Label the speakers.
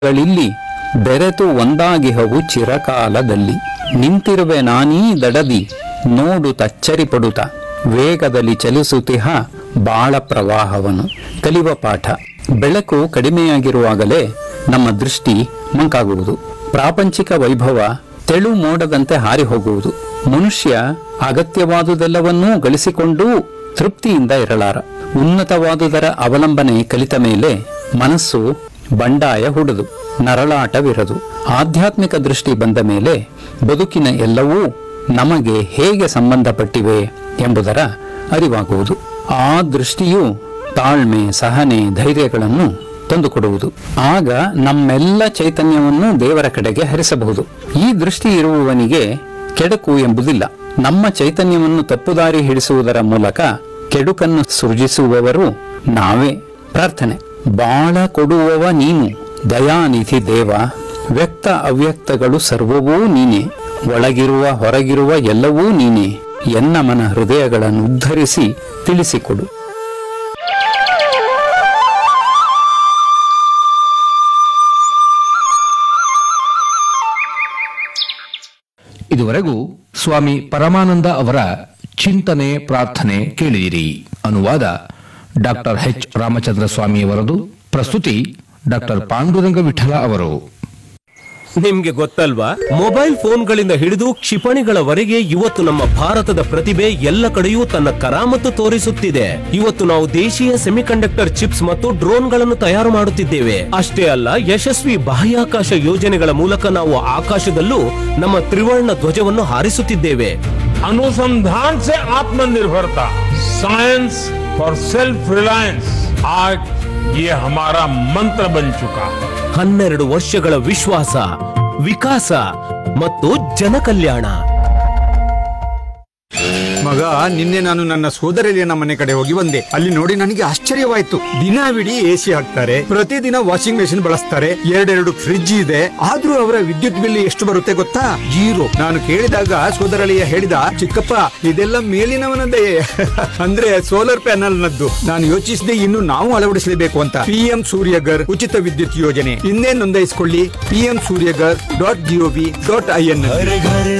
Speaker 1: ಗಳಿಲ್ಲಿ ಬೆರೆತು ಒಂದಾಗಿಹವು ಚಿರಕಾಲದಲ್ಲಿ ನಿಂತಿರುವೆ ನಾನೀ ದಡದಿ ನೋಡು ತಚ್ಚರಿ ಪಡುತ್ತ ವೇಗದಲ್ಲಿ ಚಲಿಸುತ್ತಿಹ ಬಾಳ ಪ್ರವಾಹವನು ಕಲಿವ ಪಾಠ ಬೆಳಕು ಕಡಿಮೆಯಾಗಿರುವಾಗಲೇ ನಮ್ಮ ದೃಷ್ಟಿ ಮಂಕಾಗುವುದು ಪ್ರಾಪಂಚಿಕ ವೈಭವ ತೆಳು ಮೋಡದಂತೆ ಹಾರಿ ಹೋಗುವುದು ಮನುಷ್ಯ ಅಗತ್ಯವಾದುದೆಲ್ಲವನ್ನೂ ಗಳಿಸಿಕೊಂಡೂ ತೃಪ್ತಿಯಿಂದ ಇರಲಾರ ಉನ್ನತವಾದುದರ ಅವಲಂಬನೆ ಕಲಿತ ಮೇಲೆ ಮನಸ್ಸು ಬಂಡಾಯ ಹುಡುದು ನರಳಾಟವಿರದು ಆಧ್ಯಾತ್ಮಿಕ ದೃಷ್ಟಿ ಬಂದ ಮೇಲೆ ಬದುಕಿನ ಎಲ್ಲವೂ ನಮಗೆ ಹೇಗೆ ಸಂಬಂಧಪಟ್ಟಿವೆ ಎಂಬುದರ ಅರಿವಾಗುವುದು ಆ ದೃಷ್ಟಿಯು ತಾಳ್ಮೆ ಸಹನೆ ಧೈರ್ಯಗಳನ್ನು ತಂದುಕೊಡುವುದು ಆಗ ನಮ್ಮೆಲ್ಲ ಚೈತನ್ಯವನ್ನು ದೇವರ ಕಡೆಗೆ ಹರಿಸಬಹುದು ಈ ದೃಷ್ಟಿ ಇರುವವನಿಗೆ ಕೆಡಕು ಎಂಬುದಿಲ್ಲ ನಮ್ಮ ಚೈತನ್ಯವನ್ನು ತಪ್ಪುದಾರಿ ಹಿಡಿಸುವುದರ ಮೂಲಕ ಕೆಡುಕನ್ನು ಸೃಜಿಸುವವರು ನಾವೇ ಪ್ರಾರ್ಥನೆ ಬಾಳ ಕೊಡುವವ ನೀನು ದಯಾನಿಧಿ ದೇವ ವ್ಯಕ್ತ ಅವ್ಯಕ್ತಗಳು ಸರ್ವವೂ ನೀನೆ ಒಳಗಿರುವ ಹೊರಗಿರುವ ಎಲ್ಲವೂ ನೀನೆ ಎನ್ನ ಮನ ಹೃದಯಗಳನ್ನು ಉದ್ಧರಿಸಿ ತಿಳಿಸಿಕೊಡು
Speaker 2: ಇದುವರೆಗೂ ಸ್ವಾಮಿ ಪರಮಾನಂದ ಅವರ ಚಿಂತನೆ ಪ್ರಾರ್ಥನೆ ಕೇಳಿದಿರಿ ಅನುವಾದ ಡಾಕ್ಟರ್ ಎಚ್ ರಾಮಚಂದ್ರ ಸ್ವಾಮಿಯವರದು ಪ್ರಸ್ತುತಿ ಡಾಕ್ಟರ್ ಪಾಂಡುರಂಗ ವಿಠಲ ಅವರು
Speaker 3: ನಿಮ್ಗೆ ಗೊತ್ತಲ್ವಾ ಮೊಬೈಲ್ ಫೋನ್ಗಳಿಂದ ಹಿಡಿದು ಕ್ಷಿಪಣಿಗಳವರೆಗೆ ಇವತ್ತು ನಮ್ಮ ಭಾರತದ ಪ್ರತಿಭೆ ಎಲ್ಲ ಕಡೆಯೂ ತನ್ನ ಕರಾಮತ್ತು ತೋರಿಸುತ್ತಿದೆ ಇವತ್ತು ನಾವು ದೇಶೀಯ ಸೆಮಿಕಂಡಕ್ಟರ್ ಚಿಪ್ಸ್ ಮತ್ತು ಡ್ರೋನ್ಗಳನ್ನು ತಯಾರು ಮಾಡುತ್ತಿದ್ದೇವೆ ಅಷ್ಟೇ ಅಲ್ಲ ಯಶಸ್ವಿ ಬಾಹ್ಯಾಕಾಶ ಯೋಜನೆಗಳ ಮೂಲಕ ನಾವು ಆಕಾಶದಲ್ಲೂ ನಮ್ಮ ತ್ರಿವರ್ಣ ಧ್ವಜವನ್ನು ಹಾರಿಸುತ್ತಿದ್ದೇವೆ
Speaker 4: अनुसंधान से आत्मनिर्भरता साइंस फॉर सेल्फ रिलायंस आज ये हमारा मंत्र बन चुका है
Speaker 3: ಹನ್ನೆರಡು ವರ್ಷಗಳ ವಿಶ್ವಾಸ ವಿಕಾಸ ಮತ್ತು ಜನಕಲ್ಯಾಣ
Speaker 5: ಮಗ ನಿನ್ನೆ ನಾನು ನನ್ನ ಸೋದರಳಿಯನ ಮನೆ ಕಡೆ ಹೋಗಿ ಬಂದೆ ಅಲ್ಲಿ ನೋಡಿ ನನಗೆ ಆಶ್ಚರ್ಯವಾಯ್ತು ದಿನವಿಡೀ ಎಸಿ ಹಾಕ್ತಾರೆ ಪ್ರತಿದಿನ ವಾಷಿಂಗ್ ಮೆಷಿನ್ ಬಳಸ್ತಾರೆ ಎರಡೆರಡು ಫ್ರಿಡ್ಜ್ ಇದೆ ಆದ್ರೂ ಅವರ ವಿದ್ಯುತ್ ಬಿಲ್ ಎಷ್ಟು ಬರುತ್ತೆ ಗೊತ್ತಾ ಜೀರೋ ನಾನು ಕೇಳಿದಾಗ ಸೋದರಳಿಯ ಹೇಳಿದ ಚಿಕ್ಕಪ್ಪ ಇದೆಲ್ಲ ಮೇಲಿನವನದೇ ಅಂದ್ರೆ ಸೋಲಾರ್ ಪ್ಯಾನಲ್ ನದ್ದು ನಾನು ಯೋಚಿಸಿದೆ ಇನ್ನು ನಾವು ಅಳವಡಿಸಲೇಬೇಕು ಅಂತ ಪಿಎಂ ಸೂರ್ಯಗರ್ ಉಚಿತ ವಿದ್ಯುತ್ ಯೋಜನೆ ಇನ್ನೇ ನೋಂದಾಯಿಸಿಕೊಳ್ಳಿ PM Suryaghar dot G O V dot I N